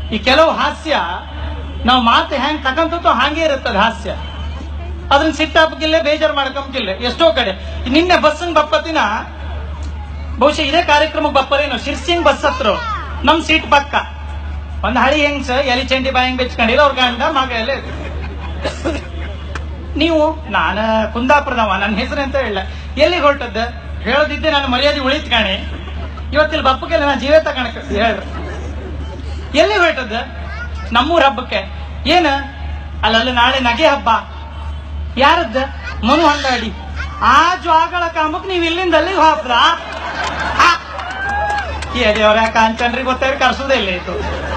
ಈ ಕೆಲವು ಹಾಸ್ಯ ನಾವು ಮಾತು ಹೆಂಗ್ ತಕಂತದ್ದು ಹಾಗೆ ಇರುತ್ತದೆ ಹಾಸ್ಯ ಅದನ್ನ ಸಿಟ್ಟಾಪಕ್ಕಿಲ್ಲ ಬೇಜಾರು ಮಾಡ್ಕೊಂಬಿಲ್ಲ ಎಷ್ಟೋ ಕಡೆ ನಿನ್ನೆ ಬಸ್ಸಂಗ್ ಬಪ್ಪತ್ತಿನ ಬಹುಶಃ ಇದೇ ಕಾರ್ಯಕ್ರಮಕ್ಕೆ ಬಪ್ಪರೇನು ಶಿರ್ಸಿಂಗ್ ಬಸ್ ಹತ್ರ ನಮ್ ಸೀಟ್ ಪಕ್ಕ ಒಂದ್ ಹಳಿ ಹೆಂಗ್ಸ ಎಲಿ ಚಂಡಿ ಬಾಯಂಗ್ ಬೆಚ್ಕೊಂಡಿಲ್ಲ ಅವ್ರ ಗಂಡ ಮಗ ಎಲ್ಲ ಇದ್ರು. ನೀವು ನಾನ ಕುಂದಾಪುರದವ ನನ್ನ ಹೆಸರು ಅಂತ ಹೇಳ ಎಲ್ಲಿಗೆ ಹೊರಟದ್ದ ಹೇಳದಿದ್ದೆ ನಾನು ಮರ್ಯಾದೆ ಉಳಿತ್ ಕಾಣೆ ಇವತ್ತಿಲ್ಲಿ ಬಪ್ಪಗೆಲ್ಲ ನಾನು ಜೀವ ತಗೊಳಕ ಹೇಳ್ರಿ ಎಲ್ಲಿ ಹೊರಟದ್ದ ನಮ್ಮೂರ ಹಬ್ಬಕ್ಕೆ ಏನ ಅಲ್ಲಲ್ಲ ನಾಳೆ ನಗೆ ಹಬ್ಬ ಯಾರದ್ದ ಮನು ಹಂಗಾಡಿ ಆ ಜ್ವಾಗಳ ಕಾಮಕ್ ನೀವ್ ಇಲ್ಲಿಂದ ಅಲ್ಲಿಗೆ ಹಾಕ್ದ ಏ ದೇವ್ರ ಕಾಂಚನ್ರಿ ಗೊತ್ತಾದ್ರೆ ಕರ್ಸೋದೇ ಇಲ್ಲ ಇದು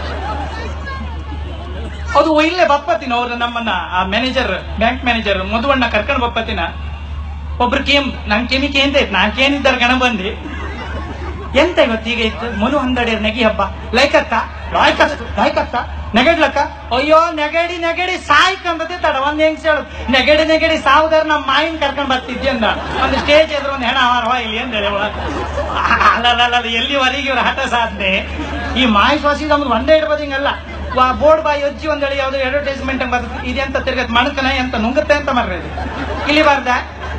ಅದು ಇಲ್ಲೇ ಬಪ್ಪತ್ತಿನ ಅವ್ರು ನಮ್ಮನ್ನ ಆ ಮ್ಯಾನೇಜರ್ ಬ್ಯಾಂಕ್ ಮ್ಯಾನೇಜರ್ ಮಧುವಣ್ಣ ಕರ್ಕೊಂಡು ಬಪ್ಪತ್ತಿನ ಒಬ್ರು ಕೇಮ್ ನಂಗೆ ಕೆಮಿ ಕೇಂತ ಇತ್ತು ನಾನ್ ಕೇನಿದ್ದಾರೆ ಗಣ ಬಂದಿ ಎಂತ ಇವತ್ತು ಈಗ ಇತ್ತು ಮನು ಹಂದಡಿಯರ್ ನೆಗಿ ಹಬ್ಬ ಲೈಕತ್ತ ಲಾಯ್ಕತ್ತ ಲಾಯ್ಕತ್ತ ನೆಗಡ್ಲಕ್ಕ ಅಯ್ಯೋ ನೆಗಡಿ ನೆಗಡಿ ಸಾಯ್ಕಂಬತ್ತೆ ತಡ ಒಂದ್ ಹೆಂಗ್ ಹೇಳುದು ನೆಗಡಿ ನೆಗಡಿ ಸಾವುದಾರ ನಮ್ಮ ಮಾಯಿನ ಕರ್ಕೊಂಡ್ ಬರ್ತಿದ್ದೆ ಅಂದ ಒಂದು ಸ್ಟೇಜ್ ಎದುರು ಒಂದು ಹೆಣ ಹಾರವ ಇಲ್ಲಿ ಅಂತ ಹೇಳಿ ಒಳಗ ಅಲ್ಲಲ್ಲ ಎಲ್ಲಿವರೆಗೆ ಇವ್ರ ಹಠ ಸಾಧನೆ ಈ ಮಾಯಿ ಶ್ವಾಸಿ ನಮ್ದು ಒಂದೇ ಇಡ್ಬೋದು ಹಿಂಗಲ್ಲ ಬೋರ್ಡ್ ಬಾಯಿ ಅಜ್ಜಿ ಒಂದೇಳಿ ಯಾವ್ದು ಅಡ್ವರ್ಟೈಸ್ಮೆಂಟ್ ಬರ್ತದೆ ಇದೆಂತ ತಿರ್ಗತ್ ಮಣಕನ ಎಂತ ನುಂಗುತ್ತೆ ಅಂತ ಮರ್ರಿ ಇದು. ಇಲ್ಲಿ ಬಾರ್ದ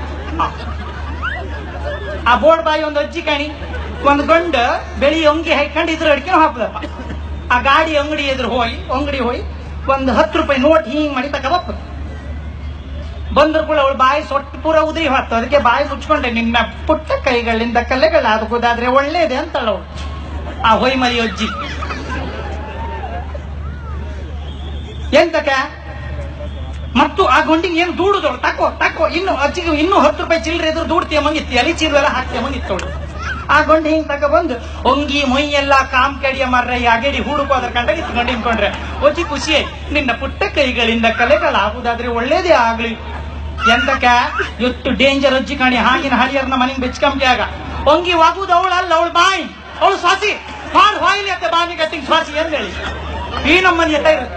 ಆ ಬೋರ್ಡ್ ಬಾಯಿ ಒಂದು ಅಜ್ಜಿ ಕಾಣಿ ಒಂದು ಗಂಡ ಬೆಳಿ ಅಂಗಿ ಹಾಕೊಂಡು ಇದ್ರ ಅಡಿಕೆ ಹಾಕ್ದಪ್ಪ ಆ ಗಾಡಿ ಅಂಗಡಿ ಎದುರು ಹೋಗಿ ಅಂಗಡಿ ಹೋಗಿ ಒಂದು ಹತ್ತು ರೂಪಾಯಿ ನೋಟ್ ಹಿಂಗ್ ಮಾಡಿ ತಕ ಬಪ್ಪ ಬಂದ್ರು ಕೂಡ ಅವಳು ಬಾಯಿ ಸೊಟ್ಟು ಪೂರ ಉದ್ರಿ ಹೊತ್ತು ಅದಕ್ಕೆ ಬಾಯಿ ಮುಚ್ಕೊಂಡೆ ನಿನ್ನ ಪುಟ್ಟ ಕೈಗಳಿಂದ ಕಲೆಗಳ ಅದಕ್ಕೋದಾದ್ರೆ ಒಳ್ಳೇದೆ ಅಂತಳ ಅವಳು ಆ ಹೊಯ್ ಮರಿ ಅಜ್ಜಿ ಎಂತಕ ಮತ್ತು ಆ ಗುಂಡಿಗೆ ಏನು ದೂಡುದವಳು ತಕೋ ತಕೋ ಇನ್ನು ಅಜ್ಜಿಗೆ ಇನ್ನೂ ಹತ್ತು ರೂಪಾಯಿ ಚಿಲ್ಲರೆ ಎದುರು ದೂಡ್ತೀಯ ಮಂಗಿತ್ತು ಎಲಿ ಚೀರೆಲ್ಲ ಹಾಕ್ತೀಯ ಮಂಗಿತ್ತವಳು ಆ ಗೊಂಡಿ ಹಿಂಗ್ ತಕ ಬಂದು ಒಂಗಿ ಮೊಯ್ ಎಲ್ಲ ಕಾಮ್ ಕಡಿಯ ಮರ್ರ ಈ ಅಗಡಿ ಹೂಡುಕು ಅದ್ರ ಕಂಡ ಇತ್ಕೊಂಡು ನಿಂತ್ಕೊಂಡ್ರೆ ಒಜ್ಜಿ ಖುಷಿ ನಿನ್ನ ಪುಟ್ಟ ಕೈಗಳಿಂದ ಕಲೆಗಳಾಗುದಾದ್ರೆ ಒಳ್ಳೇದೇ ಆಗ್ಲಿ ಎಂತಕ ಎಷ್ಟು ಡೇಂಜರ್ ಅಜ್ಜಿ ಕಾಣಿ ಹಾಗಿನ ಹಳಿಯರ್ನ ಮನೆಗೆ ಬೆಚ್ಕಂಬಿ ಆಗ ಒಂಗಿ ವಾಗುದು ಅವಳು ಅಲ್ಲ ಅವಳು ಬಾಯಿ ಅವಳು ಸ್ವಾಸಿ ಹಾಳು ಹಾಯಿಲಿ ಅಂತ ಬಾವಿ ಕಟ್ಟಿಂಗ್ ಸ್ವಾಸಿ ಅಂತ ಹೇಳಿ ಈ ನಮ್ಮನೆ ಎತ್ತ ಇರುತ್ತೆ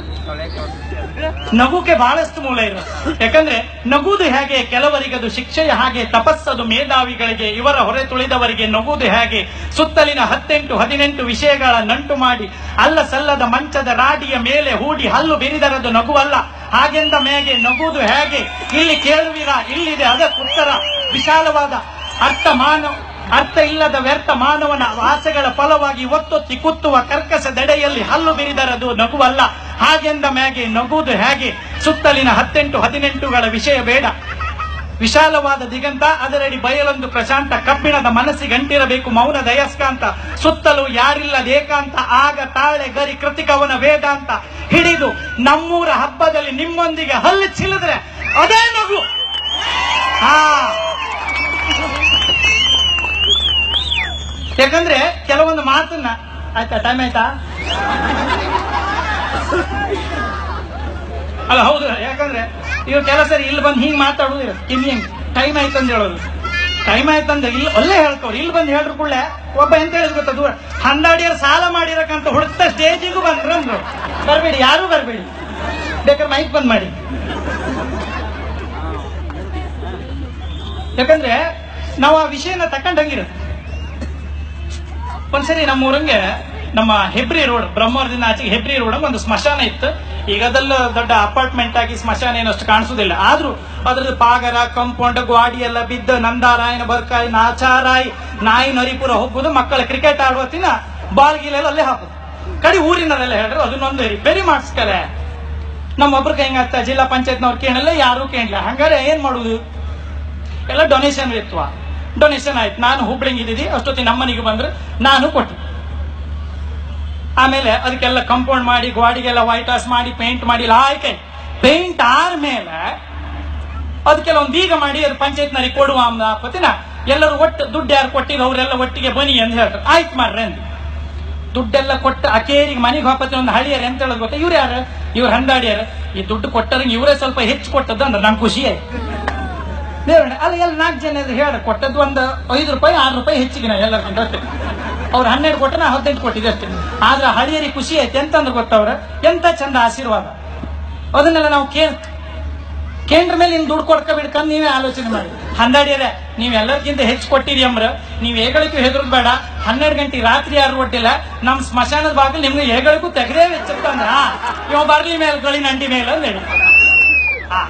ನಗುಕ್ಕೆ ಬಹಳಷ್ಟು ಮೂಲ ಇರುತ್ತೆ ಯಾಕಂದ್ರೆ ನಗುವುದು ಹೇಗೆ ಕೆಲವರಿಗೆ ಅದು ಶಿಕ್ಷೆಯ ಹಾಗೆ ತಪಸ್ಸದು ಮೇಧಾವಿಗಳಿಗೆ ಇವರ ಹೊರೆ ತುಳಿದವರಿಗೆ ನಗುವುದು ಹೇಗೆ ಸುತ್ತಲಿನ ಹತ್ತೆಂಟು ಹದಿನೆಂಟು ವಿಷಯಗಳ ನಂಟು ಮಾಡಿ ಅಲ್ಲ ಸಲ್ಲದ ಮಂಚದ ರಾಡಿಯ ಮೇಲೆ ಹೂಡಿ ಹಲ್ಲು ಬೆರಿದರದು ನಗುವಲ್ಲ ಹಾಗೆಂದ ಮೇಗೆ ನಗುವುದು ಹೇಗೆ ಇಲ್ಲಿ ಕೇಳುವಿರ ಇಲ್ಲಿದೆ ಅದಕ್ಕೆ ಉತ್ತರ ವಿಶಾಲವಾದ ಅರ್ಥ ಮಾನವ ಅರ್ಥ ಇಲ್ಲದ ವ್ಯರ್ಥ ಮಾನವನ ಆಸೆಗಳ ಫಲವಾಗಿ ಒತ್ತೊತ್ತಿ ಕುತ್ತುವ ಕರ್ಕಸದೆಡೆಯಲ್ಲಿ ಹಲ್ಲು ಬಿರಿದರದು ನಗುವಲ್ಲ ಹಾಗೆಂದ ಮ್ಯಾಗೆ ನಗುವುದು ಹೇಗೆ ಸುತ್ತಲಿನ ಹತ್ತೆಂಟು ಹದಿನೆಂಟುಗಳ ವಿಷಯ ಬೇಡ ವಿಶಾಲವಾದ ದಿಗಂತ ಅದರಡಿ ಬಯಲೊಂದು ಪ್ರಶಾಂತ ಕಬ್ಬಿಣದ ಮನಸ್ಸಿಗಂಟಿರಬೇಕು ಮೌನ ದಯಸ್ಕಾಂತ ಸುತ್ತಲೂ ಯಾರಿಲ್ಲದೇಕಾಂತ ಆಗ ತಾಳೆ ಗರಿ ಕೃತಿಕವನ ವೇದಾಂತ ಹಿಡಿದು ನಮ್ಮೂರ ಹಬ್ಬದಲ್ಲಿ ನಿಮ್ಮೊಂದಿಗೆ ಹಲ್ಲು ಚಿಲ್ಲಿದ್ರೆ ಅದೇ ನಗು ಹಾ ಯಾಕಂದ್ರೆ ಕೆಲವೊಂದು ಮಾತನ್ನ ಆಯ್ತಾ ಟೈಮ್ ಆಯ್ತಾ ಅಲ್ಲ ಹೌದು ಯಾಕಂದ್ರೆ ಇವ್ ಕೆಲಸ ಇಲ್ಲಿ ಬಂದು ಹಿಂಗ್ ಮಾತಾಡುದು ಕಿವಿ ಹಿಂಗ್ ಟೈಮ್ ಆಯ್ತು ಅಂತ ಹೇಳೋದು ಟೈಮ್ ಆಯ್ತಂದ ಇಲ್ಲಿ ಅಲ್ಲೇ ಹೇಳ್ತವ್ರು ಇಲ್ಲಿ ಬಂದು ಹೇಳ್ರು ಕೂಡಲೇ ಒಬ್ಬ ಎಂತ ಹೇಳಿದ್ ಗೊತ್ತಾ ದೂರ ಹಂದಾಡಿಯರ್ ಸಾಲ ಮಾಡಿರಕಂತ ಹುಡುಕ್ತ ಸ್ಟೇಜಿಗೂ ಬಂದ್ರು ಅಂದ್ರು ಬರ್ಬೇಡಿ ಯಾರು ಬರ್ಬೇಡಿ ಬೇಕಾದ್ರೆ ಮೈಕ್ ಬಂದ್ ಮಾಡಿ ಯಾಕಂದ್ರೆ ನಾವು ಆ ವಿಷಯನ ತಕೊಂಡಂಗಿರುತ್ತೆ ಒಂದ್ಸರಿ ನಮ್ಮ ಊರಂಗೆ ನಮ್ಮ ಹೆಬ್ರಿ ರೋಡ್ ಬ್ರಹ್ಮವರದಿಂದ ಆಚೆಗೆ ಹೆಬ್ರಿ ರೋಡ್ ಒಂದು ಸ್ಮಶಾನ ಇತ್ತು ಈಗ ಅದೆಲ್ಲ ದೊಡ್ಡ ಅಪಾರ್ಟ್ಮೆಂಟ್ ಆಗಿ ಸ್ಮಶಾನ ಏನಷ್ಟು ಕಾಣಿಸುದಿಲ್ಲ ಆದ್ರೂ ಅದ್ರದ್ದು ಪಾಗರ ಕಂಪೌಂಡ್ ಗ್ವಾಡಿ ಎಲ್ಲ ಬಿದ್ದು ನಂದಾರಾಯನ ಬರ್ಕಾಯಿ ನಾಚಾರಾಯಿ ನಾಯಿ ನರಿಪುರ ಹೋಗುದು ಮಕ್ಕಳ ಕ್ರಿಕೆಟ್ ಆಡುವತ್ತಿನ ಬಾಲ್ ಗೀಲೆಲ್ಲ ಅಲ್ಲೇ ಹಾಕುದು ಕಡಿ ಊರಿನವರೆಲ್ಲ ಹೇಳ್ರು ಅದನ್ನೊಂದು ರಿಪೇರಿ ಮಾಡಿಸ್ತಾರೆ ನಮ್ಮೊಬ್ರಿಗೆ ಹೆಂಗಾಗ್ತ ಜಿಲ್ಲಾ ಪಂಚಾಯತ್ನವ್ರು ಕೇಳಲ್ಲ ಯಾರು ಕೇಳಲ್ಲ ಹಂಗಾರೆ ಏನ್ ಮಾಡುದು ಎಲ್ಲ ಡೊನೇಷನ್ ಇತ್ವ ಡೊನೇಷನ್ ಆಯ್ತು ನಾನು ಹುಬ್ಳಿಂಗ್ ಇದ್ದಿದ್ದಿ ಅಷ್ಟೊತ್ತಿ ನಮ್ಮ ಮನೆಗೆ ಬಂದ್ರೆ ನಾನು ಕೊಟ್ಟೆ ಆಮೇಲೆ ಅದಕ್ಕೆಲ್ಲ ಕಂಪೌಂಡ್ ಮಾಡಿ ಗೋಡಿಗೆಲ್ಲ ವೈಟ್ ವಾಶ್ ಮಾಡಿ ಪೇಂಟ್ ಮಾಡಿ ಆಯ್ಕೆ ಪೇಂಟ್ ಆದ್ಮೇಲೆ ಅದಕ್ಕೆಲ್ಲ ಒಂದು ಬೀಗ ಮಾಡಿ ಅದು ಪಂಚಾಯತ್ನರಿಗೆ ಕೊಡುವ ಪತಿನ ಎಲ್ಲರೂ ಒಟ್ಟು ದುಡ್ಡು ಯಾರು ಕೊಟ್ಟಿಲ್ಲ ಅವರೆಲ್ಲ ಒಟ್ಟಿಗೆ ಬನ್ನಿ ಅಂತ ಹೇಳ್ತಾರೆ ಆಯ್ತು ಮಾಡ್ರಿ ಅಂದ್ ದುಡ್ಡೆಲ್ಲ ಕೊಟ್ಟು ಅಕೇರಿಗೆ ಮನೆಗೆ ಹೋಗತ್ತೆ ಒಂದು ಹಳಿಯರ್ ಎಂತ ಹೇಳೋದು ಗೊತ್ತಾ ಇವ್ರು ಯಾರು ಇವ್ರು ಹಂದಾಡಿಯಾರ ಈ ದುಡ್ಡು ಕೊಟ್ಟರಂಗೆ ಇವರೇ ಸ್ವಲ್ಪ ಹೆಚ್ಚು ಕೊಟ್ಟದ್ದು ಅಂದ್ರೆ ನಂಗೆ ಖುಷಿ ಆಯ್ತು ದೇವ್ರಣ್ಣ ಅಲ್ಲ ಎಲ್ಲ ನಾಲ್ಕು ಜನ ಇದ್ರು ಹೇಳ ಕೊಟ್ಟದ್ದು ಒಂದು ಐದು ರೂಪಾಯಿ ಆರು ರೂಪಾಯಿ ಹೆಚ್ಚಿಗೆ ನಾ ಎಲ್ಲರಿಗಿಂತ ಅಷ್ಟೇ ಅವ್ರು ಹನ್ನೆರಡು ಕೊಟ್ಟ ನಾ ಹದಿನೆಂಟು ಕೊಟ್ಟಿದ್ದೆ ಅಷ್ಟೇ ಆದ್ರೆ ಹಳಿಯರಿಗೆ ಖುಷಿ ಐತೆ ಎಂತಂದ್ರೆ ಗೊತ್ತವ್ರ ಎಂತ ಚಂದ ಆಶೀರ್ವಾದ ಅದನ್ನೆಲ್ಲ ನಾವು ಕೇಳ್ ಕೇಂದ್ರ ಮೇಲೆ ಇನ್ ದುಡ್ಡು ಕೊಡ್ಕ ಬಿಡ್ಕೊಂಡು ನೀವೇ ಆಲೋಚನೆ ಮಾಡಿ ಹಂದಾಡಿಯರೆ ನೀವ್ ಎಲ್ಲರಿಗಿಂತ ಹೆಚ್ಚು ಕೊಟ್ಟಿರಿ ಅಂಬ್ರ ನೀವ್ ಏಗಳಿಗೂ ಹೆದರ್ದ್ ಬೇಡ ಹನ್ನೆರಡು ಗಂಟೆ ರಾತ್ರಿ ಯಾರು ಕೊಟ್ಟಿಲ್ಲ ನಮ್ ಸ್ಮಶಾನದ ಬಾಗಿಲು ನಿಮ್ಗೆ ಏಗಳಿಗೂ ತೆಗದೇ ವೆಚ್ಚತ್ತಂದ್ರ ಇವ ಬರ್ಲಿ ಮೇಲೆ ಗಳಿ ನಂಡಿ ಮೇಲೆ ಅಂದ್ ಹೇಳಿ ಆ.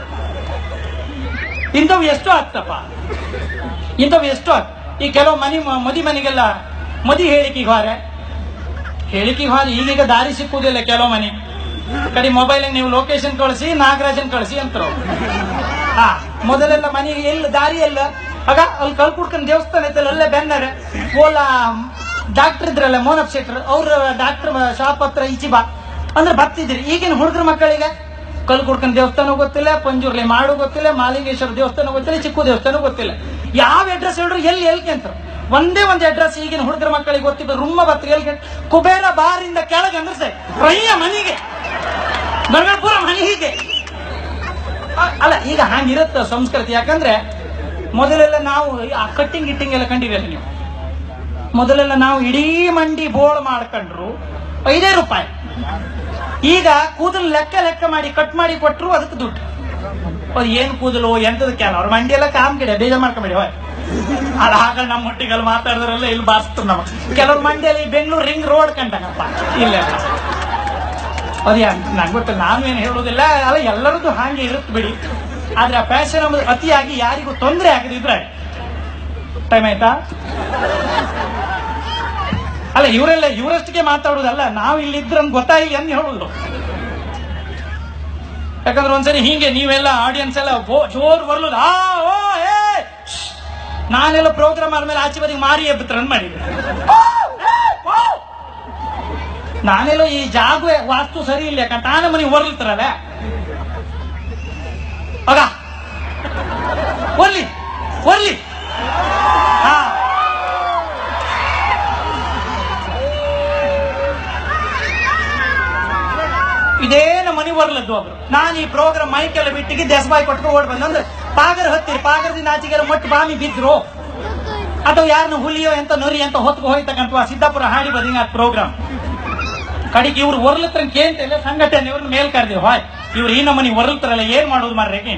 ಇಂಥವು ಎಷ್ಟು ಆಗ್ತಪ್ಪ ಇಂಥವು ಎಷ್ಟು ಆಗ್ ಈ ಕೆಲವು ಮನಿ ಮದಿ ಮನೆಗೆಲ್ಲ ಮದಿ ಹೇಳಿಕೆಗೆ ಹಾರೆ ಹೇಳಿಕೆಗೆ ಹಾರಿ ಈಗೀಗ ದಾರಿ ಸಿಕ್ಕುವುದಿಲ್ಲ ಕೆಲವು ಮನೆ ಕಡೆ ಮೊಬೈಲ್ ನೀವು ಲೊಕೇಶನ್ ಕಳಿಸಿ ನಾಗರಾಜನ್ ಕಳಿಸಿ ಅಂತಾರೆ ಹಾ ಮೊದಲೆಲ್ಲ ಮನೆ ಎಲ್ಲ ದಾರಿ ಎಲ್ಲ ಆಗ ಅಲ್ಲಿ ಕಲ್ಕುಡ್ಕನ್ ದೇವಸ್ಥಾನ ಐತಲ್ಲ ಅಲ್ಲೇ ಬೆನ್ನರೆ ಓಲಾ ಡಾಕ್ಟರ್ ಇದ್ರಲ್ಲ ಮೋನಪ್ ಶೆಟ್ರ್ ಅವ್ರ ಡಾಕ್ಟರ್ ಶಾಪ್ ಹತ್ರ ಈಚಿ ಬಾ ಅಂದ್ರೆ ಬರ್ತಿದ್ರಿ ಈಗಿನ ಹುಡುಗರ ಮಕ್ಕಳಿಗೆ ಕಲ್ಕುಡ್ಕನ್ ದೇವಸ್ಥಾನ ಗೊತ್ತಿಲ್ಲ ಪಂಜುರ್ಲಿ ಮಾಡು ಗೊತ್ತಿಲ್ಲ ಮಾಲಿಂಗೇಶ್ವರ ದೇವಸ್ಥಾನ ಗೊತ್ತಿಲ್ಲ ಚಿಕ್ಕು ದೇವಸ್ಥಾನ ಗೊತ್ತಿಲ್ಲ ಯಾವ ಅಡ್ರೆಸ್ ಹೇಳ್ರು ಎಲ್ಲಿ ಎಲ್ಲಿ ಅಂತ ಒಂದೇ ಒಂದು ಅಡ್ರೆಸ್ ಈಗಿನ ಹುಡುಗರ ಮಕ್ಕಳಿಗೆ ಗೊತ್ತಿಲ್ಲ ರುಮ್ಮ ಬತ್ತು ಎಲ್ಲಿ ಕುಬೇರ ಬಾರಿಂದ ಕೆಳಗೆ ಅಂದ್ರೆ ಸರಿ ರಯ್ಯ ಮನೆಗೆ ಪೂರ ಮನೆ ಹೀಗೆ ಅ- ಅಲ್ಲ ಈಗ ಹಂಗಿರುತ್ತೆ ಸಂಸ್ಕೃತಿ ಯಾಕಂದ್ರೆ ಮೊದಲೆಲ್ಲ ನಾವು ಆ ಕಟ್ಟಿಂಗ್ ಗಿಟ್ಟಿಂಗ್ ಎಲ್ಲ ಕಂಡಿರಲ್ಲ ನೀವು ಮೊದಲೆಲ್ಲ ನಾವು ಇಡೀ ಮಂಡಿ ಬೋಳ್ ಮಾಡ್ಕೊಂಡ್ರು ಐದೇ ರೂಪಾಯಿ ಈಗ ಕೂದಲು ಲೆಕ್ಕ ಲೆಕ್ಕ ಮಾಡಿ ಕಟ್ ಮಾಡಿ ಕೊಟ್ರು ಅದಕ್ಕೆ ದುಡ್ಡು ಅದು ಏನ್ ಕೂದಲು ಎಂತದಕ್ಕೆ ಅಲ್ಲ ಅವ್ರ ಮಂಡಿ ಎಲ್ಲ ಕಾಮ್ ಗಿಡ ಬೇಜಾರ್ ಮಾಡ್ಕೊಂಬೇಡಿ ಹೋಯ್ ಅಲ್ಲ ಆಗ ನಮ್ಮ ಒಟ್ಟಿಗೆಲ್ಲ ಮಾತಾಡಿದ್ರಲ್ಲ ಇಲ್ಲಿ ಬಾರಿಸ್ತಾರೆ ನಮ್ಮ ಕೆಲವ್ರ ಮಂಡಿಯಲ್ಲಿ ಬೆಂಗಳೂರು ರಿಂಗ್ ರೋಡ್ ಕಂಡಂಗಪ್ಪ ಇಲ್ಲ ಅದೇ ನಂಗೆ ಗೊತ್ತಿಲ್ಲ ನಾನು ಏನು ಹೇಳೋದಿಲ್ಲ ಅಲ್ಲ ಎಲ್ಲರದ್ದು ಹಾಗೆ ಇರುತ್ತೆ ಬಿಡಿ ಆದ್ರೆ ಆ ಫ್ಯಾಷನ್ ಅನ್ನೋದು ಅತಿಯಾಗಿ ಯಾರಿಗೂ ತೊಂದರೆ ಆಗದಿದ್ರೆ ಟೈಮ್ ಆಯ್ತಾ ಅಲ್ಲ ಇವರೆಲ್ಲ ಇವರಷ್ಟಿಗೆ ಮಾತಾಡೋದಲ್ಲ ನಾವು ಇಲ್ಲಿದ್ರೆ ಗೊತ್ತಾಗಿಲ್ಲ ಅಂತ ಹೇಳುದು ಯಾಕಂದ್ರೆ ಒಂದ್ಸರಿ ಹೀಗೆ ನೀವೆಲ್ಲ ಆಡಿಯನ್ಸ್ ಎಲ್ಲ ಬೋ- ಜೋರ್ ಬರ್ಲುದು ಆ ಓ ಏ ಶ್ಶ್. ನಾನೆಲ್ಲ ಪ್ರೋಗ್ರಾಮ್ ಆದ್ಮೇಲೆ ಆಚೆ ಬದಿಗೆ ಮಾರಿ ಎಬ್ಬತ್ರ ಮಾಡಿದ್ದೆ ನಾನೆಲ್ಲೋ ಈ ಜಾಗ ವಾಸ್ತು ಸರಿ ಇಲ್ಲ ಯಾಕಂತ ತಾನೇ ಮನೆಗೆ ಹೊರಲ್ತಾರಲ್ಲ ಆಗ ಒರ್ಲಿ ಒರ್ಲಿ ಹಾ ಇದೇನು ಮನಿ ಬರ್ಲದ್ದು ಒಬ್ರು ನಾನು ಈ ಪ್ರೋಗ್ರಾಮ್ ಮೈಕೆಲ್ಲ ಬಿಟ್ಟಿಗೆ ದೆಸಬಾಯಿ ಕೊಟ್ಟು ಓಡ್ ಬಂದು ಅಂದ್ರೆ ಪಾಗರ ಹತ್ತಿರಿ ಪಾಗರದಿಂದ ಆಚೆಗೆಲ್ಲ ಮೊಟ್ಟು ಬಾಮಿ ಬಿದ್ರು ಅಥವಾ ಯಾರನ್ನ ಹುಲಿಯೋ ಎಂತ ನರಿ ಅಂತ ಹೊತ್ಕೊ ಹೋಯ್ತಕ್ಕಂಥ ಸಿದ್ದಾಪುರ ಹಾಡಿ ಬದಿಂಗ ಪ್ರೋಗ್ರಾಮ್ ಕಡೆಗೆ ಇವ್ರು ಒರ್ಲತ್ರ ಕೇಂತಿಲ್ಲ ಸಂಘಟನೆ ಇವ್ರನ್ನ ಮೇಲ್ ಕರೆದಿವಿ ಹಾಯ್ ಇವ್ರು ಈ ನಮ್ಮನಿ ಒರ್ಲ್ತಾರಲ್ಲ ಏನ್ ಮಾಡೋದು ಮಾರ್ರೆ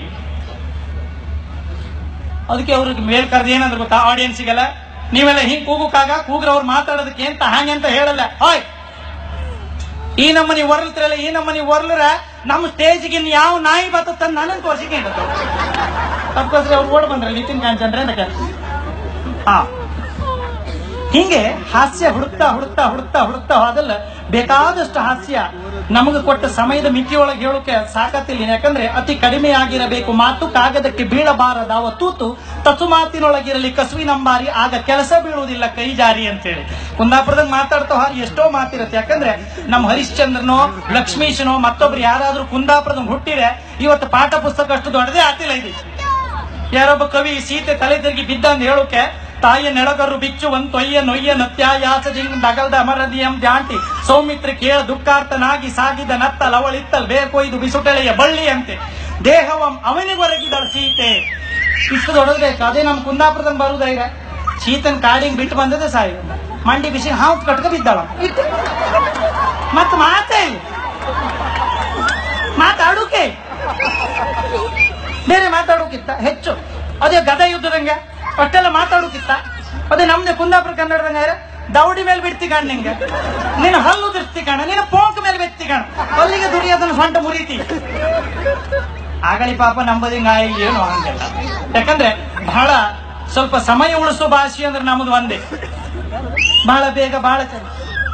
ಅದಕ್ಕೆ ಅವ್ರಿಗೆ ಮೇಲ್ ಕರೆದು ಏನಂದ್ರೆ ಗೊತ್ತಾ ಆಡಿಯನ್ಸಿಗೆಲ್ಲ ನೀವೆಲ್ಲ ಹಿಂಗ್ ಕೂಗುಕಾಗ ಕೂಗ್ರ ಅವ್ರು ಮಾತಾಡೋದಕ್ಕೆ ಅಂತ ಹಾಗೆ ಅಂತ ಹೇಳಲ್ಲ ಹಾಯ್ ಈ ನಮ್ಮನಿ ಒರ್ಲ್ತಿರಲ್ಲ ಈ ನಮ್ಮನಿ ಒರ್ಲರ ನಮ್ಮ ಸ್ಟೇಜ್ಗೆ ಇನ್ ಯಾವ ನಾಯಿ ಬತ್ತ ನನ್ನ ತೋರ್ಸಿಕೆ ತಪ್ಪಿಸ್ರೆ ಅವ್ರು ಓಡ್ ಬಂದ್ರೆ ನಿತಿನ್ ಕಾಂಚಂದ್ರೆ ಅಂತ ಕೇಳ್ತಾರೆ. ಹಾ ಹಿಂಗೆ ಹಾಸ್ಯ ಹುಡುಕ್ತಾ ಹುಡುಕ್ತಾ ಹುಡುಕ್ತಾ ಹುಡುಕ್ತಾ ಹೋದಲ್ಲ ಬೇಕಾದಷ್ಟು ಹಾಸ್ಯ ನಮಗೆ ಕೊಟ್ಟ ಸಮಯದ ಮಿತಿಯೊಳಗೆ ಹೇಳೋಕೆ ಸಾಕತ್ತಿಲ್ಲ ಯಾಕಂದ್ರೆ ಅತಿ ಕಡಿಮೆ ಆಗಿರಬೇಕು ಮಾತು ಕಾಗದಕ್ಕೆ ಬೀಳಬಾರದಾವ ತೂತು ತಸು ಮಾತಿನೊಳಗಿರಲಿ ಕಸುವಿ ನಂಬಾರಿ ಆಗ ಕೆಲಸ ಬೀಳುವುದಿಲ್ಲ ಕೈ ಜಾರಿ ಅಂತೇಳಿ ಕುಂದಾಪುರದಾಗ ಮಾತಾಡ್ತಾ ಹೋಗಿ ಎಷ್ಟೋ ಮಾತಿರುತ್ತೆ ಯಾಕಂದ್ರೆ ನಮ್ಮ ಹರಿಶ್ಚಂದ್ರನೋ ಲಕ್ಷ್ಮೀಶನೋ ಮತ್ತೊಬ್ರು ಯಾರಾದ್ರೂ ಕುಂದಾಪುರದಾಗ ಹುಟ್ಟಿರೆ ಇವತ್ತು ಪಾಠ ಪುಸ್ತಕ ಅಷ್ಟು ದೊಡ್ಡದೇ ಆಗ್ತಿಲ್ಲ ಇದು ಯಾರೊಬ್ಬ ಕವಿ ಸೀತೆ ತಲೆ ತಿರುಗಿ ಬಿದ್ದ ಅಂತ ಹೇಳೋಕೆ ತಾಯಿಯ ನೆಡಗರು ಬಿಚ್ಚುವನ್ ತೊಯ್ಯ ನೊಯ್ಯ ನತ್ಯಾಯಾಸ ಜಿಂಗ್ ನಗಲ್ದ ಅಮರದಿಯಂ ದ್ಯಾಂಟಿ ಸೌಮಿತ್ರ ಕೇಳ ದುಃಖಾರ್ತನಾಗಿ ಸಾಗಿದ ನತ್ತ ಲವಳಿತ್ತಲ್ ಬೇಕೊಯ್ದು ಬಿಸುಟೆಳೆಯ ಬಳ್ಳಿ ಅಂತೆ ದೇಹವಂ ಅವನಿಗೊರಗಿದಳ ಸೀತೆ ಇಷ್ಟು ದೊಡ್ಡದ್ಬೇಕು ಅದೇ ನಮ್ಮ ಕುಂದಾಪುರದಂಗ್ ಬರುದಾಯ್ರ ಸೀತನ್ ಕಾಡಿಗೆ ಬಿಟ್ಟು ಬಂದದೆ ಸಾಯಿ ಮಂಡಿ ಬಿಸಿ ಹಾವು ಕಟ್ಕ ಬಿದ್ದಾಳ ಇಟ್ಟು ಮತ್ ಮಾತೇ ಇಲ್ಲ ಮಾತಾಡೋಕೆ ಬೇರೆ ಮಾತಾಡೋಕಿತ್ತ ಹೆಚ್ಚು ಅದೇ ಗದ ಯುದ್ಧದಂಗೆ ಅಷ್ಟೆಲ್ಲ ಮಾತಾಡೋಕಿತ್ತ ಅದೇ ನಮ್ದೆ ಕುಂದಾಪುರ ಕನ್ನಡದಂಗ ದೌಡಿ ಮೇಲೆ ಬಿಡ್ತಿ ಕಾಣ ನಿಂಗೆ ನೀನು ಹಲ್ಲು ಉದಿರ್ತಿ ಕಾಣ ನೀನು ಪೋಂಕ್ ಮೇಲೆ ಬೆತ್ತಿ ಕಾಣ ಅಲ್ಲಿಗೆ ದುಡಿಯೋದನ್ನ ಸೊಂಟ ಮುರಿತಿ ಆಗಲಿ ಪಾಪ ನಂಬದಿಂಗ ಏನು ಹಂಗೆಲ್ಲ ಯಾಕಂದ್ರೆ ಬಹಳ ಸ್ವಲ್ಪ ಸಮಯ ಉಳಿಸೋ ಭಾಷೆ ಅಂದ್ರೆ ನಮ್ಮದು ಒಂದೇ ಬಹಳ ಬೇಗ ಬಹಳ ಚೆನ್ನ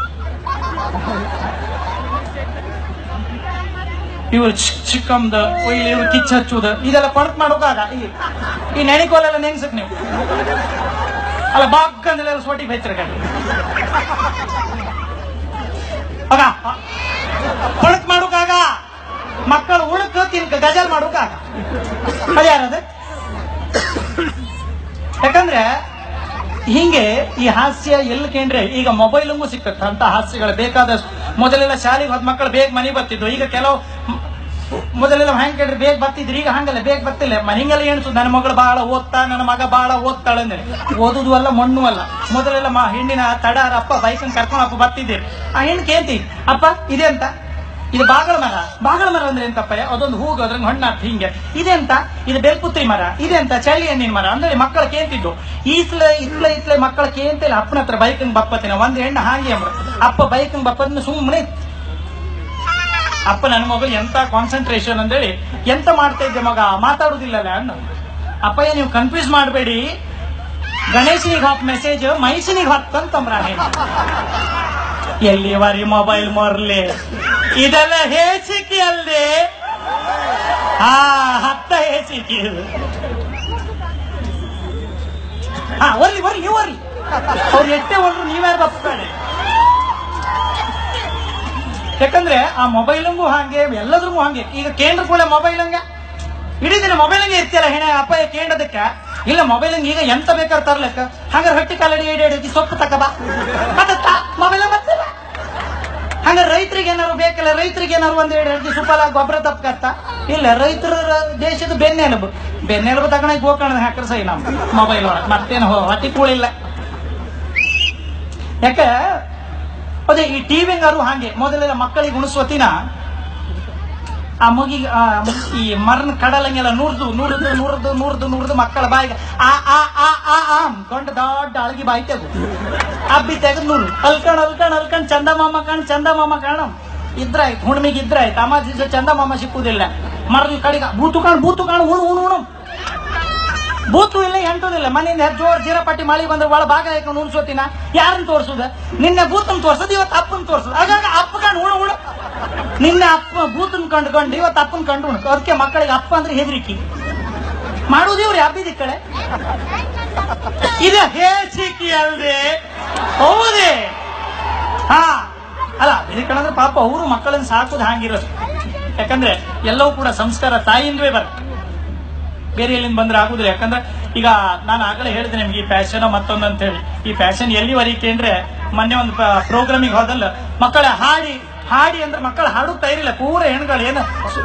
ಇವ್ರು ಚಿಕ್ ಚಿಕ್ಕಮ್ದ ಇಲ್ಲಿ ಇವ್ರು ಕಿಚ್ಚ ಹಚ್ಚುದ ಇದೆಲ್ಲ ಕೊಳತ್ ಮಾಡೋಕಾಗ ಈ ಈ ನೆಣಿಕೋಲೆಲ್ಲ ನೆನ್ಸಕ್ ನೀವು ಅಲ್ಲ ಬಾಗ್ ಅಂದ್ರೆ ಸೋಟಿ ಬೆಚ್ಚರ ಕಡೆ ಆಗ ಕೊಳತ್ ಮಾಡೋಕಾಗ ಮಕ್ಕಳು ಉಳುಕ ತಿನ್ಕ ಗಜಲ್ ಮಾಡೋಕಾಗ ಅದು ಯಾರದು ಯಾಕಂದ್ರೆ ಹಿಂಗೆ ಈ ಹಾಸ್ಯ ಎಲ್ಲಿ ಕೇಂದ್ರೆ ಈಗ ಮೊಬೈಲಂಗೂ ಸಿಕ್ಕತ್ತೆ ಅಂತ ಹಾಸ್ಯಗಳು ಬೇಕಾದಷ್ಟು ಮೊದಲೆಲ್ಲ ಶಾಲೆಗೆ ಹೋದ ಮಕ್ಕಳು ಬೇಗ ಮನೆ ಬರ್ತಿದ್ರು ಈಗ ಕೆಲವು ಮ್- ಮೊದಲೆಲ್ಲ ಹೆಂಗ್ ಕೇಳಿದ್ರೆ ಬೇಗ ಬರ್ತಿದ್ರು ಈಗ ಹಂಗಲ್ಲ ಬೇಗ ಬರ್ತಿಲ್ಲ ಮನೆಗೆಲ್ಲ ಎಣಿಸು ನನ್ನ ಮಗಳು ಬಹಳ ಓದ್ತಾ ನನ್ನ ಮಗ ಬಹಳ ಓದ್ತಾಳೆ ಅಂದ್ರೆ ಓದುದು ಅಲ್ಲ ಮಣ್ಣು ಅಲ್ಲ ಮೊದಲೆಲ್ಲ ಮಾ ಹೆಣ್ಣಿನ ತಡಾರ ಅಪ್ಪ ಬೈಕನ್ ಕರ್ಕೊಂಡು ಅಪ್ಪ ಬರ್ತಿದ್ದೀರಿ ಆ ಹೆಣ್ಣು ಕೇಳ್ತಿ ಅಪ್ಪ ಇದೆ ಅಂತ ಇದು ಬಾಗಳ ಮರ ಬಾಗಳ ಮರ ಅಂದ್ರೆ ಎಂತಪ್ಪ ಅದೊಂದು ಹೂಗು ಅದ್ರಂಗ್ ಹಣ್ಣಾತ್ ಹಿಂಗೆ ಇದೆಂತ ಇದು ಬೆಲ್ಪುತ್ರಿ ಮರ ಇದೆಂತ ಚಳಿ ಹಣ್ಣಿನ ಮರ ಅಂದ್ರೆ ಮಕ್ಕಳ ಕೇಂತಿದ್ದು ಈಸ್ಲ ಇತ್ಲ ಇತ್ಲೆ ಮಕ್ಕಳ ಕೇಂತಿಲ್ಲ ಅಪ್ಪನ ಹತ್ರ ಬೈಕಂಗ್ ಬಪ್ಪತ್ತಿನ ಒಂದ್ ಹೆಣ್ಣು ಹಾಗೆ ಅಂಬ್ರ ಅಪ್ಪ ಬೈಕಂಗ್ ಬಪ್ಪತ್ತಿನ ಸುಮ್ಮನೆ ಅಪ್ಪ ನನ್ನ ಮಗಳು ಎಂತ ಕಾನ್ಸಂಟ್ರೇಷನ್ ಅಂದೇಳಿ ಎಂತ ಮಾಡ್ತಾ ಇದ್ದೆ ಮಗ ಮಾತಾಡುದಿಲ್ಲಲ್ಲ ಅನ್ನ ಅಪ್ಪಯ್ಯ ನೀವು ಕನ್ಫ್ಯೂಸ್ ಮಾಡಬೇಡಿ ಗಣೇಶನಿಗೆ ಹಾಕ್ ಮೆಸೇಜ್ ಮೈಸನಿಗೆ ಹಾಕ್ತಂತಂಬ್ರ ಎಲ್ಲಿವರಿ ಮೊಬೈಲ್ ಮರ್ಲಿ ಇದೆಲ್ಲ ಹೇಸಿಕೆ ಅಲ್ಲದೆ ಹಾ ಹತ್ತ ಹೇಸಿಕೆ ಇದು ಹಾ ಒರ್ಲಿ ಒರ್ಲಿ ನೀವು ಒರ್ಲಿ ಅವ್ರು ಎಷ್ಟೇ ಒಳ್ರು ನೀವ್ಯಾರು ಬಪ್ಪಬೇಡಿ ಯಾಕಂದ್ರೆ ಆ ಮೊಬೈಲಂಗೂ ಹಾಗೆ ಎಲ್ಲದ್ರಿಗೂ ಹಾಗೆ ಈಗ ಕೇಂದ್ರ ಕೂಡ ಮೊಬೈಲ್ ಹಂಗೆ ಇಡೀ ದಿನ ಮೊಬೈಲ್ ಹಂಗೆ ಇರ್ತಿಯಲ್ಲ ಹೆಣೆ ಅಪ್ಪ ಕೇಂದ್ರದಕ್ಕೆ ಇಲ್ಲ ಮೊಬೈಲ್ ಹಂಗೆ ಈಗ ಎಂತ ಬೇಕಾದ್ರೆ ತರ್ಲಕ್ಕ ಹಂಗಾರೆ ಹೊಟ್ಟಿ ಕಾಲಡಿ ಏಡಿ ಏಡಿ ಸೊಪ್ಪು ತಕಬ ಮತ್ತೆ ಮೊಬೈಲ್ ಮತ್ತೆ ಹಂಗ ರೈತರಿಗೆ ಏನಾರು ಬೇಕಲ್ಲ ರೈತರಿಗೆ ಏನಾರು ಒಂದ್ ಎರಡು ಅಡ್ಗೆ ಸುಫಲ ಗೊಬ್ಬರ ತಪ್ಪಕತ್ತ ಇಲ್ಲ ರೈತರ ದೇಶದ ಬೆನ್ನೆಲುಬು ಬೆನ್ನೆಲುಬು ತಗೊಂಡ ಗೋಕರ್ಣದ ಹಾಕ್ರ ಸೈ ನಮ್ ಮೊಬೈಲ್ ಒಳಗೆ ಮತ್ತೇನು ಹೊಟ್ಟಿ ಕೂಳಿಲ್ಲ ಯಾಕ ಅದೇ ಈ ಟಿವಿಂಗಾರು ಹಾಗೆ ಮೊದಲೆಲ್ಲ ಮಕ್ಕಳಿಗೆ ಉಣಿಸುವತ್ತಿನ ಆ ಮಗಿ ಆ ಈ ಮರನ ಕಡಲಂಗೆಲ್ಲ ನೂರ್ದು ನೂರ್ದು ನೂರ್ದು ನೂರ್ದು ನೂರ್ದು ಮಕ್ಕಳ ಬಾಯಿಗೆ ಆ ಆ ಆ ಆ ಆ ದೊಡ್ಡ ದೊಡ್ಡ ಅಳಗಿ ಬಾಯಿ ತೆಗು ಅಬ್ಬಿ ತೆಗೆದು ನೂರು ಅಲ್ಕಣ್ ಅಲ್ಕಣ್ ಅಲ್ಕಣ್ ಚಂದ ಮಾಮ ಕಾಣ್ ಚಂದ ಮಾಮ ಕಾಣ ಇದ್ರಾಯ್ತು ಹುಣ್ಮಿಗೆ ಇದ್ರಾಯ್ತು ಅಮ್ಮ ದಿವಸ ಚಂದ ಮಾಮ ಸಿಕ್ಕುದಿಲ್ಲ ಮರದ ಕಡೆಗೆ ಬೂತು ಕಾಣ್ ಬೂತು ಕಾಣ್ ಉಣು ಉಣು ಉಣು ಬೂತು ಇಲ್ಲ ಎಂಟುದಿಲ್ಲ ಮನೆಯಿಂದ ಜೋರ್ ಜೀರಪಟ್ಟಿ ಮಳಿ ಬಂದ್ರೆ ಒಳ ಭಾಗ ಹಾಕೊಂಡು ಉಣ್ಸೋತಿನ ಯಾರನ್ನ ತೋರ್ಸುದ ನಿನ್ನೆ ಬೂತನ್ ತೋರ್ಸದ್ ಇವತ್ತು ಅಪ್ಪನ್ ತೋರ್ಸದ್ ಆಗಾಗ ಅಪ್ಪ ಕಂಡು ಉಣು ಉಣು ನಿನ್ನೆ ಅಪ್ಪ ಬೂತನ್ ಕಂಡುಕೊಂಡು ಇವತ್ತು ಅಪ್ಪನ್ ಕಂಡು ಉಣು ಅದಕ್ಕೆ ಮಕ್ಕಳಿಗೆ ಅಪ್ಪ ಅಂದ್ರೆ ಹೆದರಿಕೆ ಮಾಡುವುದು ಇವ್ರು ಹಬ್ಬಿದ ಕಡೆ ಇದು ಹೇಸಿಕೆ ಅಲ್ದೆ ಹೌದೇ ಹಾ ಅಲ್ಲ ಇದಕ್ಕಂದ್ರೆ ಪಾಪ ಅವರು ಮಕ್ಕಳನ್ನ ಸಾಕೋದು ಹಾಗಿರೋದು ಯಾಕಂದ್ರೆ ಎಲ್ಲವೂ ಕೂಡ ಸಂಸ್ಕಾರ ತಾಯಿಯಿಂದವೇ ಬರುತ್ತೆ ಬೇರೆ ಎಲ್ಲಿಂದ ಬಂದ್ರೆ ಆಗುದಿಲ್ಲ ಯಾಕಂದ್ರೆ ಈಗ ನಾನು ಆಗಲೇ ಹೇಳಿದೆ ನಿಮ್ಗೆ ಈ ಫ್ಯಾಷನ್ ಮತ್ತೊಂದು ಅಂತ ಹೇಳಿ ಈ ಫ್ಯಾಷನ್ ಎಲ್ಲಿವರೆಗೆ ಅಂದ್ರೆ ಮೊನ್ನೆ ಒಂದು ಪ್ರೋಗ್ರಾಮಿಗೆ ಹೋದಲ್ಲ ಮಕ್ಕಳ ಹಾಡಿ ಹಾಡಿ ಅಂದ್ರೆ ಮಕ್ಕಳು ಹಾಡುತ್ತಾ ಇರಲಿಲ್ಲ ಪೂರ ಹೆಣ್ಗಳು ಏನು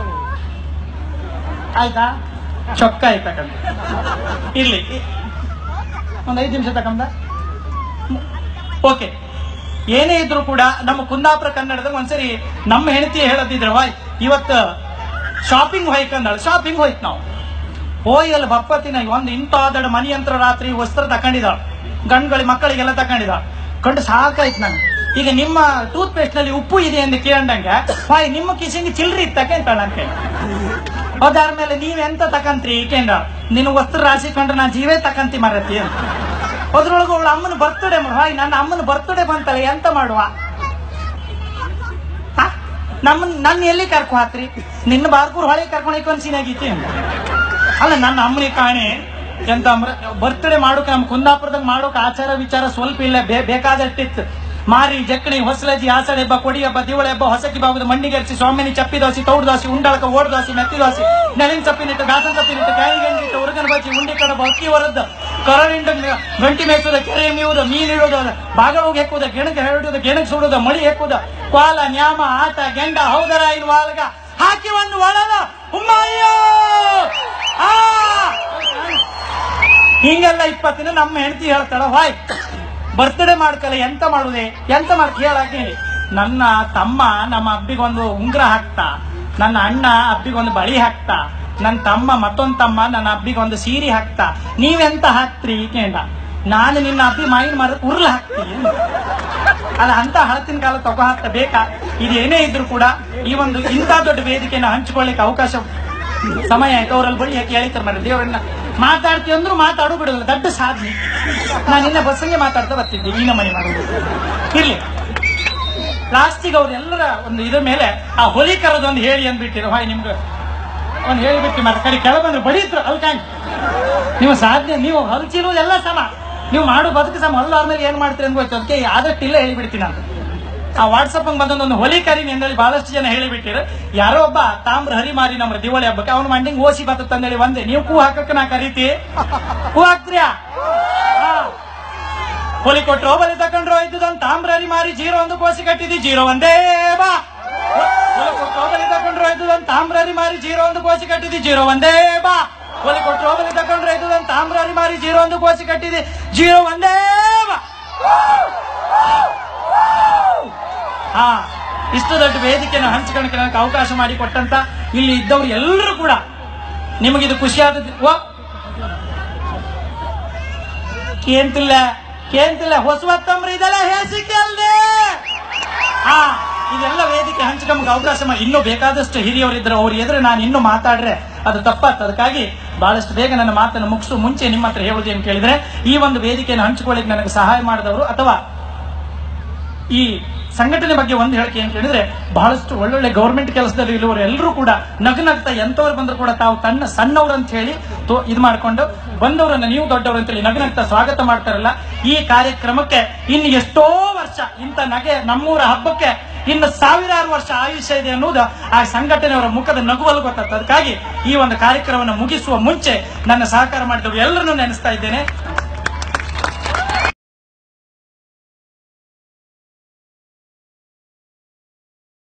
ಆಯ್ತಾ ಚೊಕ್ಕ ಆಯ್ತಾ ಕಂದ ಇರ್ಲಿ ಒಂದ್ ಐದು ನಿಮಿಷ ತಕಂದ ಓಕೆ ಏನೇ ಇದ್ರು ಕೂಡ ನಮ್ಮ ಕುಂದಾಪುರ ಕನ್ನಡದಾಗ ಒಂದ್ಸರಿ ನಮ್ಮ ಹೆಂಡತಿ ಹೇಳದಿದ್ರೆ ವಾಯ್ ಇವತ್ತು ಶಾಪಿಂಗ್ ಹೋಯ್ಕಂದಳ ಶಾಪಿಂಗ್ ಹೋಯ್ತು ನಾವು ಹೋಯ್ ಅಲ್ಲಿ ಬಪ್ಪತ್ತಿನ ಒಂದು ಇಂತಾದಡ ಮನಿ ಯಂತ್ರ ರಾತ್ರಿ ವಸ್ತ್ರ ತಕೊಂಡಿದ್ದಾಳ ಗಂಡ್ಗಳಿಗೆ ಮಕ್ಕಳಿಗೆಲ್ಲ ತಕೊಂಡಿದ್ದಾಳ ಕಂಡು ಸಾಕಾಯ್ತು ನಂಗೆ ಈಗ ನಿಮ್ಮ ಟೂತ್ ಪೇಸ್ಟ್ ನಲ್ಲಿ ಉಪ್ಪು ಇದೆ ಎಂದು ಕೇಳಂಡಂಗೆ ವಾಯ್ ನಿಮ್ಮ ಕಿಸೆಗೆ ಚಿಲ್ರಿ ತಕೊಂತಾಳ ಅಂತ ಅದಾದ್ಮೇಲೆ ನೀವ್ ಎಂತ ತಕಂತ್ರಿ ಕೇಂದ್ರ ನಿನ್ನ ವಸ್ತ್ರ ರಾಶಿ ಕಂಡ್ರೆ ನಾ ಜೀವೇ ತಕಂತಿ ಮರತಿ ಅಂತ ಅದ್ರೊಳಗೆ ಅವಳ ಅಮ್ಮನ ಬರ್ತಡೇ ಮಾಡ ಹಾಯ್ ನನ್ನ ಅಮ್ಮನ ಬರ್ತಡೇ ಬಂತಲ್ಲ ಎಂತ ಮಾಡುವ ಹ? ನಮ್ಮನ್ ನನ್ನ ಎಲ್ಲಿ ಕರ್ಕೊ ಹಾತ್ರಿ ನಿನ್ನ ಬಾರ್ಕೂರ್ ಹೊಳೆ ಕರ್ಕೊಂಡು ಹೋಯ್ಕೊಂಡ್ ಸೀನಾಗೈತಿ ಅಲ್ಲ ನನ್ನ ಅಮ್ಮನಿಗೆ ಕಾಣೆ ಎಂತ ಬರ್ತ್ಡೇ ಮಾಡೋಕೆ ನಮ್ಮ ಕುಂದಾಪುರದಾಗ ಮಾಡೋಕೆ ಆಚಾರ ವಿಚಾರ ಸ್ವಲ್ಪ ಇಲ್ಲ ಬೇ- ಬೇಕಾದಷ್ಟಿತ್ತು ಮಾರಿ ಜಕ್ಕಣಿ ಹೊಸಲಜಿ ಆಸಳೆ ಹಬ್ಬ ಕೊಡಿ ಹಬ್ಬ ದಿವಳೆ ಹಬ್ಬ ಹೊಸಕಿ ಬಾಬುದ ಮಂಡಿಗೆರ್ಸಿ ಸ್ವಾಮಿನಿ ಚಪ್ಪಿ ದೋಸಿ ತೌಡು ದೋಸಿ ಉಂಡಳಕ ಓಡ್ ದೋಸಿ ಮೆತ್ತಿ ದೋಸಿ ನೆಲಿನ ಚಪ್ಪಿನಿಟ್ಟು ಗಾಸನ್ ಚಪ್ಪಿನಿಟ್ಟು ಕ್ಯಾರಿ ಗಂಡಿಟ್ಟು ಉರುಗನ ಬಚ್ಚಿ ಉಂಡಿ ಕಡ ಅಕ್ಕಿ ಹೊರದ್ದ ಕರಳಿಂಡ ಗಂಟಿ ಮೇಯ್ಸುದ ಕೆರೆ ಮೀವುದ ಮೀನ್ ಇಡೋದ ಬಾಗ ಹೋಗಿ ಹೆಕ್ಕುದ ಗೆಣಕ ಹಿಡಿಯೋದ ಗೆಣಕ್ ಸುಡುದ ಮಳಿ ಹೆಕ್ಕುದ ಕ್ವಾಲ ನ್ಯಾಮ ಆಟ ಗೆಂಡ ಹೌದರ ಇನ್ ವಾಲ್ಗ ಹಾಕಿ ಒಂದು ಒಳದ ಉಮ್ಮಯ್ಯ ಆ! ಹಿಂಗೆಲ್ಲ ಇಪ್ಪತ್ತಿನ ನಮ್ಮ ಹೆಂಡತಿ ಹೇಳ್ತಾಳ ಹಾಯ್ ಬರ್ತ್ಡೇ ಮಾಡ್ಕಲ್ಲ ಎಂತ ಮಾಡುದೆ ಎಂತ ಮಾಡ್ ಕೇಳಾಕ ಹೇಳಿ ನನ್ನ ತಮ್ಮ ನಮ್ಮ ಅಬ್ಬಿಗೊಂದು ಉಂಗ್ರ ಹಾಕ್ತಾ ನನ್ನ ಅಣ್ಣ ಅಬ್ಬಿಗೊಂದು ಬಳಿ ಹಾಕ್ತಾ ನನ್ನ ತಮ್ಮ ಮತ್ತೊಂದ್ ತಮ್ಮ ನನ್ನ ಅಬ್ಬಿಗೊಂದು ಸೀರೆ ಹಾಕ್ತಾ ನೀವೆಂತ ಹಾಕ್ತ್ರಿ ಕೇಂಡ ನಾನು ನಿನ್ನ ಅಬ್ಬಿ ಮಾಯಿನ ಮರ ಉರ್ಲ್ ಹಾಕ್ತೀನಿ ಅಲ್ಲ ಅಂತ ಹಳತಿನ ಕಾಲ ತಗೋ ಹಾಕ್ತ ಬೇಕಾ ಇದು ಏನೇ ಇದ್ರು ಕೂಡ ಈ ಒಂದು ಇಂಥ ದೊಡ್ಡ ವೇದಿಕೆಯನ್ನು ಹಂಚಿಕೊಳ್ಳಿಕ್ಕೆ ಅವಕಾಶ ಸಮಯ ಆಯ್ತು ಅವರಲ್ಲಿ ಬಳಿ ಯಾಕೆ ಹೇಳಿತಾರೆ ಮರ ದೇವರನ್ನ ಮಾತಾಡ್ತೀವಿ ಅಂದ್ರು ಮಾತಾಡೋ ಬಿಡೋದಿಲ್ಲ ದೊಡ್ಡ ಸಾಧನೆ ನಾನು ನಿನ್ನೆ ಬಸ್ಸಂಗೆ ಮಾತಾಡ್ತಾ ಬರ್ತಿದ್ದೆ ಈ ನಮನೆ ಮಾಡೋದು ಇರ್ಲಿ ಲಾಸ್ಟಿಗೆ ಅವ್ರೆಲ್ಲರ ಒಂದು ಇದ್ರ ಮೇಲೆ ಆ ಹೊಲಿ ಕರೋದೊಂದು ಹೇಳಿ ಅಂದ್ಬಿಟ್ಟಿರೋ ಹಾಯ್ ನಿಮ್ಗೆ ಒಂದು ಹೇಳಿಬಿಟ್ಟು ಮತ್ತೆ ಕಡೆ ಕೆಳ ಬಂದ್ರೆ ಬಡಿದ್ರು ಅಲ್ಕಾಂಗ್ ನೀವು ಸಾಧನೆ ನೀವು ಹಲ್ಚಿರೋದೆಲ್ಲ ಸಮ ನೀವು ಮಾಡೋ ಬದುಕು ಸಮ ಅಲ್ಲ ಆದ್ಮೇಲೆ ಏನ್ ಮಾಡ್ತೀರಿ ಅಂತ ಗೊತ್ತು ಅದಕ್ಕೆ ಆದಷ್ಟು ಇಲ್ಲ ಹೇಳಿಬಿಡ್ತೀನಿ ಅಂತ ಆ ವಾಟ್ಸಪ್ ಬಂದೊಂದು ಹೊಲಿ ಕರೀನಿ ಅಂದೇಳಿ ಬಹಳಷ್ಟು ಜನ ಹೇಳಿಬಿಟ್ಟಿರು ಯಾರೋ ಒಬ್ಬ ತಾಮ್ರ ಹರಿ ಮಾರಿ ನಮ್ಮ ದಿವಾಳಿ ಹಬ್ಬಕ್ಕೆ ಅವ್ನ ಮಂಡಿಂಗ್ ಓಸಿ ಬತ್ತ ತಂದೇಳಿ ಒಂದೇ ನೀವು ಕೂ ಹಾಕಕ್ಕೆ ನಾ ಕರೀತಿ ಕೂ ಹಾಕ್ತೀರಾ ಹಾ. ಹೊಲಿ ಕೊಟ್ರು ಬಲಿ ತಕೊಂಡ್ರು ಇದ್ದುದೊಂದು ತಾಮ್ರ ಹರಿ ಮಾರಿ ಜೀರೋ ಒಂದು ಕೋಸಿ ಕಟ್ಟಿದಿ ಜೀರೋ ಒಂದೇ ಬಾ ಹೊಲಿ ಕೊಟ್ರು ಬಲಿ ತಕೊಂಡ್ರು ಇದ್ದುದೊಂದು ತಾಮ್ರ ಹರಿ ಮಾರಿ ಜೀರೋ ಒಂದು ಕೋಸಿ ಕಟ್ಟಿದಿ ಜೀರೋ ಒಂದೇ ಬಾ ಹೊಲಿ ಕೊಟ್ರು ಬಲಿ ತಕೊಂಡ್ರು ಇದ್ದುದೊಂದು ತಾಮ್ರ ಹರಿ ಮಾರಿ ಜೀರೋ ಒಂದು ಕೋಸಿ ಕಟ್ಟಿದಿ ಜೀರೋ ಒಂದೇ ಬಾ ಹಾ ಇಷ್ಟು ದೊಡ್ಡ ವೇದಿಕೆಯನ್ನು ಹಂಚಿಕೊಳ್ಳಕ್ಕೆ ನನಗೆ ಅವಕಾಶ ಮಾಡಿ ಕೊಟ್ಟಂತ ಇಲ್ಲಿ ಇದ್ದವರು ಎಲ್ಲರೂ ಕೂಡ ನಿಮಗಿದು ಖುಷಿಯಾದ ಓ ಕೇಂತಿಲ್ಲ ಕೇಂತಿಲ್ಲ ಹೊಸವತ್ತಂಬ್ರಿ ಇದೆಲ್ಲ ಹೇಸಿಕೆ ಅಲ್ದೆ ಹಾ ಇದೆಲ್ಲ ವೇದಿಕೆ ಹಂಚಿಕೊಂಬ ಅವಕಾಶ ಮಾಡಿ ಇನ್ನೂ ಬೇಕಾದಷ್ಟು ಹಿರಿಯವರಿದ್ರು ಅವ್ರ ಎದುರು ನಾನು ಇನ್ನೂ ಮಾತಾಡ್ರೆ ಅದು ತಪ್ಪಾತ್ ಅದಕ್ಕಾಗಿ ಬಹಳಷ್ಟು ಬೇಗ ನನ್ನ ಮಾತನ್ನು ಮುಗಿಸು ಮುಂಚೆ ನಿಮ್ಮ ಹತ್ರ ಹೇಳುವುದು ಏನು ಕೇಳಿದ್ರೆ ಈ ಒಂದು ವೇದಿಕೆಯನ್ನು ಹಂಚಿಕೊಳ್ಳಿಕ್ಕೆ ನನಗೆ ಸಹಾಯ ಮಾಡಿದವರು ಅಥವಾ ಈ ಸಂಘಟನೆ ಬಗ್ಗೆ ಒಂದು ಹೇಳಿಕೆ ಅಂತ ಹೇಳಿದ್ರೆ ಬಹಳಷ್ಟು ಒಳ್ಳೊಳ್ಳೆ ಗೌರ್ಮೆಂಟ್ ಕೆಲಸದಲ್ಲಿ ಇರುವವರು ಎಲ್ಲರೂ ಕೂಡ ನಗು ನಗ್ತಾ ಎಂತವ್ರು ಬಂದ್ರು ಕೂಡ ತಾವು ತನ್ನ ಸಣ್ಣವ್ರು ಅಂತ ಹೇಳಿ ತೋ- ಇದು ಮಾಡ್ಕೊಂಡು ಬಂದವರನ್ನ ನೀವು ದೊಡ್ಡವರು ಅಂತೇಳಿ ನಗು ನಗ್ತಾ ಸ್ವಾಗತ ಮಾಡ್ತಾರಲ್ಲ ಈ ಕಾರ್ಯಕ್ರಮಕ್ಕೆ ಇನ್ನು ಎಷ್ಟೋ ವರ್ಷ ಇಂಥ ನಗೆ ನಮ್ಮೂರ ಹಬ್ಬಕ್ಕೆ ಇನ್ನು ಸಾವಿರಾರು ವರ್ಷ ಆಯುಷ್ಯ ಇದೆ ಅನ್ನೋದು ಆ ಸಂಘಟನೆಯವರ ಮುಖದ ನಗುವಲ್ಲಿ ಗೊತ್ತಾಗ್ತದೆ ಅದಕ್ಕಾಗಿ ಈ ಒಂದು ಕಾರ್ಯಕ್ರಮವನ್ನು ಮುಗಿಸುವ ಮುಂಚೆ ನನ್ನ ಸಹಕಾರ ಮಾಡಿದವರು ಎಲ್ಲರನ್ನೂ ನೆನೆಸ್ತಾ ಇದ್ದೇನೆ